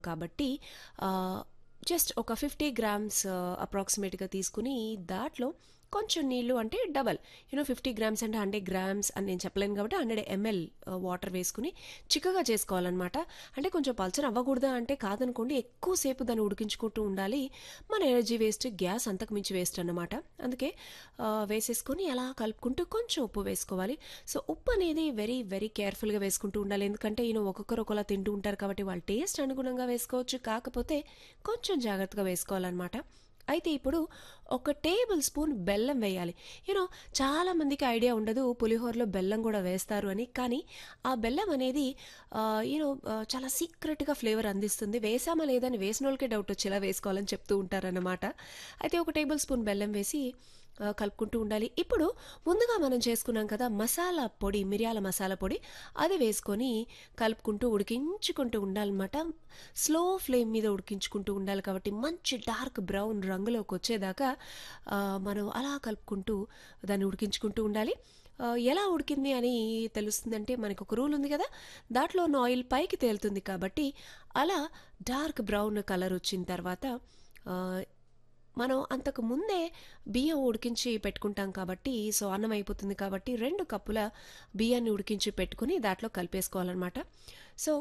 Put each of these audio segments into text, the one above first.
కాబట్టి జస్ట్ ఒక fifty grams అప్రాక్సిమేట్గా తీసుకుని దాంట్లో కొంచెం నీళ్ళు అంటే డబల్ యూనో ఫిఫ్టీ గ్రామ్స్ అంటే హండ్రెడ్ గ్రామ్స్ అని నేను చెప్పలేను కాబట్టి హండ్రెడ్ ఎంఎల్ వాటర్ వేసుకుని చిక్కగా చేసుకోవాలన్నమాట అంటే కొంచెం పల్చన అవ్వకూడదా అంటే కాదనుకోండి ఎక్కువసేపు దాన్ని ఉడికించుకుంటూ ఉండాలి మన ఎనర్జీ వేస్ట్ గ్యాస్ అంతకు మించి వేస్ట్ అన్నమాట అందుకే ఆ, వేసేసుకొని అలా కలుపుకుంటూ కొంచెం ఉప్పు వేసుకోవాలి సో ఉప్పు అనేది వెరీ వెరీ కేర్ఫుల్గా వేసుకుంటూ ఉండాలి ఎందుకంటే ఈయన ఒక్కొక్కరు ఒకలా తింటూ ఉంటారు కాబట్టి వాళ్ళ టేస్ట్ అనుగుణంగా వేసుకోవచ్చు కాకపోతే కొంచెం జాగ్రత్తగా వేసుకోవాలన్నమాట అయితే ఇప్పుడు ఒక టేబుల్ స్పూన్ బెల్లం వేయాలి యూనో చాలా మందికి ఐడియా ఉండదు పులిహోరలో బెల్లం కూడా వేస్తారు అని కానీ ఆ బెల్లం అనేది యూనో చాలా సీక్రెట్గా ఫ్లేవర్ అందిస్తుంది వేసామా లేదని వేసిన వాళ్ళకే డౌట్ వచ్చేలా వేసుకోవాలని చెప్తూ ఉంటారన్నమాట అయితే ఒక టేబుల్ స్పూన్ బెల్లం వేసి ఆ, కలుపుకుంటూ ఉండాలి ఇప్పుడు ముందుగా మనం చేసుకున్నాం కదా మసాలా పొడి మిరియాల మసాలా పొడి అది వేసుకొని కలుపుకుంటూ ఉడికించుకుంటూ ఉండాలన్నమాట స్లో ఫ్లేమ్ మీద ఉడికించుకుంటూ ఉండాలి కాబట్టి మంచి డార్క్ బ్రౌన్ రంగులోకి వచ్చేదాకా ఆ, మనం అలా కలుపుకుంటూ దాన్ని ఉడికించుకుంటూ ఉండాలి ఆ, ఎలా ఉడికింది అని తెలుస్తుందంటే మనకు ఒక రూల్ ఉంది కదా దాంట్లో ఉన్న ఆయిల్ పైకి తేలుతుంది కాబట్టి అలా డార్క్ బ్రౌన్ కలర్ వచ్చిన తర్వాత ఆ, మనం అంతకు ముందే బియ్యం ఉడికించి పెట్టుకుంటాం కాబట్టి సో అన్నం అయిపోతుంది కాబట్టి రెండు కప్పుల బియ్యాన్ని ఉడికించి పెట్టుకుని దాంట్లో కలిపేసుకోవాలన్నమాట సో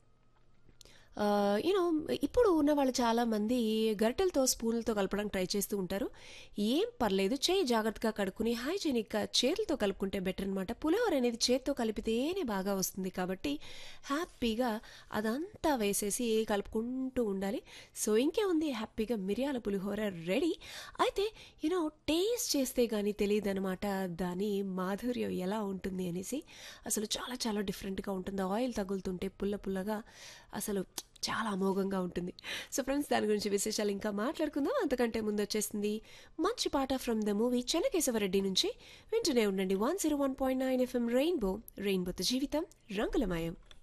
యూనో ఇప్పుడు ఉన్న వాళ్ళు చాలామంది గరిటెలతో స్పూన్లతో కలపడానికి ట్రై చేస్తూ ఉంటారు ఏం పర్లేదు చేయి జాగ్రత్తగా కడుక్కుని హైజీనిక్గా చేతులతో కలుపుకుంటే బెటర్ అనమాట పులిహోర అనేది చేత్తో కలిపితేనే బాగా వస్తుంది కాబట్టి హ్యాపీగా అదంతా వేసేసి కలుపుకుంటూ ఉండాలి సో ఇంకే ఉంది హ్యాపీగా మిరియాల పులిహోర రెడీ అయితే యూనో టేస్ట్ చేస్తే కానీ తెలియదు అనమాట దాని మాధుర్యం ఎలా ఉంటుంది అనేసి అసలు చాలా చాలా డిఫరెంట్గా ఉంటుంది ఆయిల్ తగులుతుంటే పుల్ల పుల్లగా అసలు చాలా అమోఘంగా ఉంటుంది సో ఫ్రెండ్స్ దాని గురించి విశేషాలు ఇంకా మాట్లాడుకుందాం అంతకంటే ముందు వచ్చేసింది మంచి పాట ఫ్రమ్ ద మూవీ చెన్నకేశవరెడ్డి నుంచి వింటూనే ఉండండి one zero one point nine FM rainbow రెయిన్బోతో జీవితం రంగులమయం